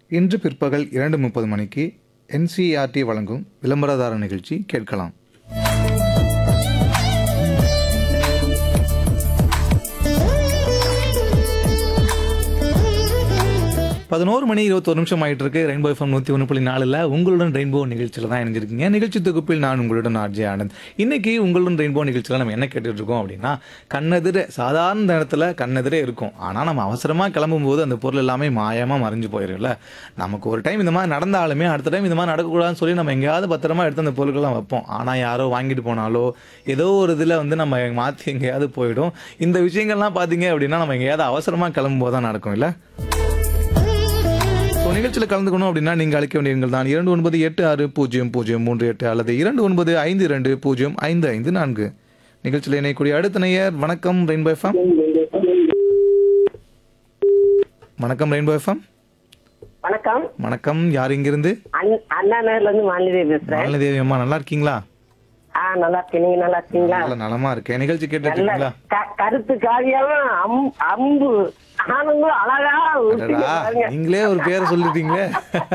இன்று பிற்பகல் இரண்டு முப்பது மணிக்கு என்சிஆர்டி வழங்கும் விளம்பரதார நிகழ்ச்சி கேட்கலாம் பதினோரு மணி இருபத்தொரு நிமிஷம் ஆயிட்டு இருக்கு ரெயின்போ எஃப்எம் நூற்றி ஒன்று புள்ளி நாலில் உங்களுடன் ரெயின்போ நிகழ்ச்சியில் தான் இணைஞ்சிருக்கீங்க நிகழ்ச்சி தொகுப்பில் நான் உங்களுடன் ஆர்ஜே ஆனந்த் இன்னைக்கு உங்களுடன் ரெயின்போ நிகழ்ச்சியில் நம்ம என்ன கேட்டுட்டு இருக்கோம் அப்படின்னா கண்ணெதிர சாதாரண நேரத்தில் கண்ணெதிரே இருக்கும் ஆனால் நம்ம அவசரமாக கிளம்பும்போது அந்த பொருள் எல்லாமே மாயமாக மறைஞ்சு போயிரும்ல நமக்கு ஒரு டைம் இந்த மாதிரி நடந்தாலுமே அடுத்த டைம் இந்த மாதிரி நடக்கக்கூடாதுன்னு சொல்லி நம்ம எங்கேயாவது பத்திரமா எடுத்து அந்த பொருட்கள்லாம் வைப்போம் ஆனால் யாரோ வாங்கிட்டு போனாலோ ஏதோ ஒரு இதில் வந்து நம்ம மாற்றி எங்கேயாவது போயிடும் இந்த விஷயங்கள்லாம் பார்த்தீங்க அப்படின்னா நம்ம எங்கேயாவது அவசரமாக கிளம்பும்போது தான் நடக்கும் இல்லை ஸோ நிகழ்ச்சியில் கலந்துக்கணும் அப்படின்னா நீங்கள் அழைக்க வேண்டிய எண்கள் தான் இரண்டு ஒன்பது எட்டு ஆறு பூஜ்ஜியம் பூஜ்ஜியம் மூன்று எட்டு அல்லது இரண்டு ஒன்பது ஐந்து இரண்டு பூஜ்ஜியம் ஐந்து ஐந்து நான்கு நிகழ்ச்சியில் இணையக்கூடிய அடுத்த நேயர் வணக்கம் ரெயின்போ எஃப்எம் வணக்கம் ரெயின்போ எஃப்எம் வணக்கம் வணக்கம் யார் இங்கிருந்து அண்ண- அண்ணா நகர்ல இருந்து மாலிதேவி பேசுறேன் மாலதேவி அம்மா நல்லா இருக்கீங்களா ஆ நல்லா இருக்கேன் நீங்க நல்லா இருக்கீங்களா நல்ல நலமா இருக்கேன் நிகழ்ச்சி கேட்டுட்டு நல்ல இருக்கீங்களா க- கருத்து காரியம் அம் அம்பு ஆனந்தும் அழகா ஊத்திட்டு அடடா பாருங்க. நீங்களே ஒரு பேரை சொல்லிட்டீங்களே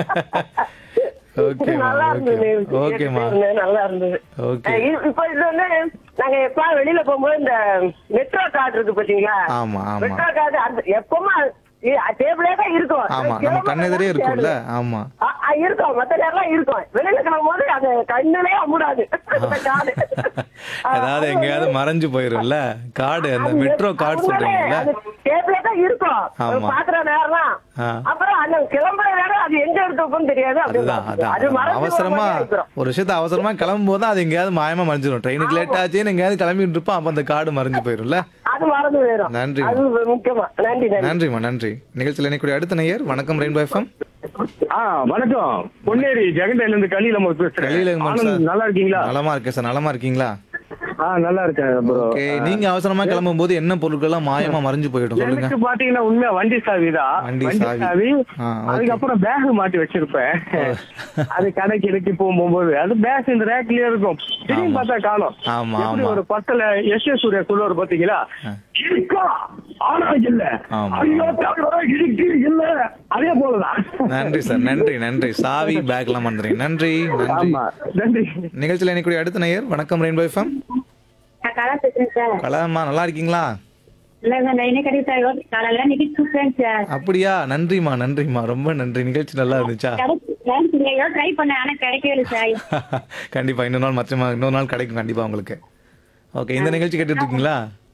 ஓகேம்மா நல்லா இருந்தது ஓகே ஓகேம்மா கேட்டுட்டே இருந்தேன், நல்லா இருந்தது ஓகே அஹ் இ- இப்ப இது வந்து நாங்க எப்ப வெளியில போகும்போது இந்த மெட்ரோ கார்டு இருக்கு பாத்தீங்களா ஆமா ஆமா மெட்ரோ கார்டு அந்த எப்பவுமே டேபிளே தான் இருக்கும் ஆமா நம்ம கண்ணெதிரே இருக்கும்ல ஆமா ஆ, ஆ, இருக்கும் மத்த நேரம் இருக்கும் வெளியில கிளம்பும் போது அது கண்ணிலே அமுடாது அந்த கார்டு ஏதாவது எங்கேயாவது மறைஞ்சு போயிரும்ல கார்டு அந்த மெட்ரோ கார்டு சொல்றீங்கல்ல டேபிளே தான் இருக்கும் ஆமா. பாக்குற நேரம் ஆ. அப்புறம் அந்த கிளம்புற நேரம் அது எங்க எடுத்து வைப்போம்னு தெரியாது அப்படியே அதுதான் மறந்துடும். அது அதான் மறந்து அவசரமா ஒரு மாதிரி ஆயிடும். ஒரு விஷயத்த அவசரமா கிளம்பும் போது அது எங்கேயாவது மாயமா மறைஞ்சிடும் ட்ரெயினுக்கு லேட் ஆச்சுன்னு எங்கேயாவது கிளம்பிட்டு இருப்போம் அப்ப அந்த கார்டு மறைஞ்சு போயிரும்ல அது மறந்து போயிடும் நன்றி. அது முக்கியமா நன்றி நன்றி நன்றிம்மா நன்றி நிகழ்ச்சியில் இணைக்கூடிய அடுத்த நேயர் வணக்கம் ரெயின்போ எஃப்எம் ஆ வணக்கம் பொன்னேரி ஜெகண்டையில இருந்து கலியில பேசுறேன் கலியில ஆனந்த், நல்லா இருக்கீங்களா நலமா இருக்கேன் சார் நலமா இருக்கீங்களா ஆ நல்லா இருக்கேன் ப்ரோ ஓகே நீங்க அவசரமா கிளம்பும் போது என்ன பொருட்கள் எல்லாம் மாயமா மறைஞ்சு போயிடும் சொல்லுங்க எனக்கு பாத்தீங்கன்னா உண்மையா வண்டி சாவி தான் வண்டி வண்டி சாவி. சாவி ஆ, okay. அதுக்கப்புறம் பேக் மாட்டி வச்சிருப்பேன் அது கடைக்கு இறக்கி போகும்போது அது பேக் இந்த ரேக்லயே இருக்கும் திடீர்னு பார்த்தா காணும் ஆமா, எப்படி ஆமா. ஒரு பட்டல எஸ் எஸ் சூர்யா சொல்லுவார் பாத்தீங்களா இருக்கா ஆனா இல்ல ஆமா. ஐயோ தவிர இருக்கு இல்ல அதே போலதான் நன்றி சார் நன்றி நன்றி சாவி பேக்லாம் மறந்துறீங்க நன்றி நன்றி ஆமா நன்றி நிகழ்ச்சியில் இணைக்கூடிய அடுத்த நேயர் வணக்கம் ரெயின்போ எஃப்எம் நான் கலா பேசுறேன் சார் கலாமா நல்லா இருக்கீங்களா இல்லைங்க நான் என்ன கிடையாது சார் காலையில நிகழ்ச்சி கூப்பிட்டேன் சார் அப்படியா நன்றிம்மா நன்றிம்மா ரொம்ப நன்றி நிகழ்ச்சி நல்லா இருந்துச்சா கிடைச்சு ஏதோ ட்ரை பண்ணேன் ஆனா கிடைக்கவே இல்லை சார் கண்டிப்பா இன்னொரு நாள் மச்சமா இன்னொரு நாள் கிடைக்கும் கண்டிப்பா உங்களுக்கு ஓகே இந்த நிகழ்ச்சி கேட்டுட்டு இருக்கீங்களா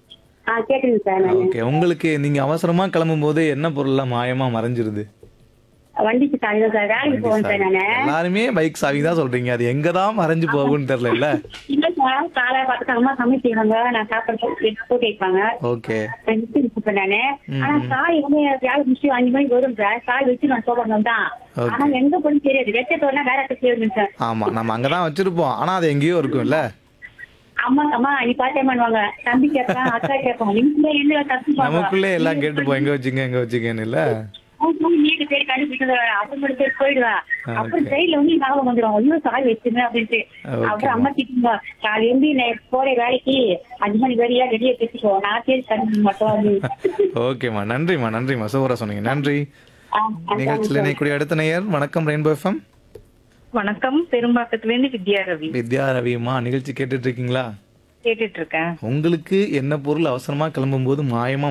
ஆ கேட்டுங்க சார் நான் ஓகே உங்களுக்கு நீங்க அவசரமா கிளம்பும் போது என்ன பொருள்லாம் மாயமா மறைஞ்சிருது வண்டிக்கு சாயந்தரம் சார் வேலைக்கு போவேன் சார் நானு எல்லாருமே பைக் சாவி தான் சொல்றீங்க அது எங்க தான் மறைஞ்சு போகும்னு தெரியல இல்ல இல்ல சார் காலை பார்த்து அம்மா சமைச்சிடுவாங்க நான் சாப்பாடு போட்டு வைப்பாங்க ஓகே கூப்பிட்டேன் நானு ஆனா சாய் வந்து வேலை முடிச்சு அஞ்சு மணிக்கு வரும் சார் சாய் வச்சு நான் சோபம் தான் Okay. ஆனா எங்க போய் தெரியாது வெச்சத்தோட வேற இடத்துக்கு போயிருந்தேன் சார் ஆமா நம்ம அங்கதான் வச்சிருப்போம் ஆனா அது எங்கேயோ இருக்கும்ல அம்மா அம்மா நீ பார்த்தே பண்ணுவாங்க தம்பி கேட்பான் அக்கா கேட்பாங்க நீங்க என்ன தப்பு நமக்குள்ளே எல்லாம் கேட்டுப்போம் எங்க வச்சுங்க எங்க வச்சுக்கன்னு இல்ல நீட்டு பேர் கண்டுபிடிச்சது அப்புறம் பேர் போயிடுவா ஆ, அப்புறம் okay. சைடுல வந்து ஞாபகம் வந்துடும் ஐயோ சாய் வச்சுங்க அப்படின்ட்டு Okay. அப்புறம் அம்மா திட்டுங்க காலையில இருந்து நான் போற வேலைக்கு அஞ்சு மணி வரையா ரெடியா பேசிக்கோ நான் பேர் கண்டுபிடிக்க மாட்டோம் அப்படின்னு. ஓகேம்மா நன்றிம்மா நன்றிம்மா சூப்பரா சொன்னீங்க நன்றி ஆ, ஆ, நிகழ்ச்சியில் இணைக்கூடிய அடுத்த நேயர் வணக்கம் ரெயின்போ எஃப்எம் வணக்கம் பெரும்பாக்கத்துல இருந்து வித்யா ரவி வித்யா ரவியம்மா நிகழ்ச்சி கேட்டுட்டு இருக்கீங்களா கேட்டுட்டு இருக்கேன் உங்களுக்கு என்ன பொருள் அவசரமா கிளம்பும் போது மாயமா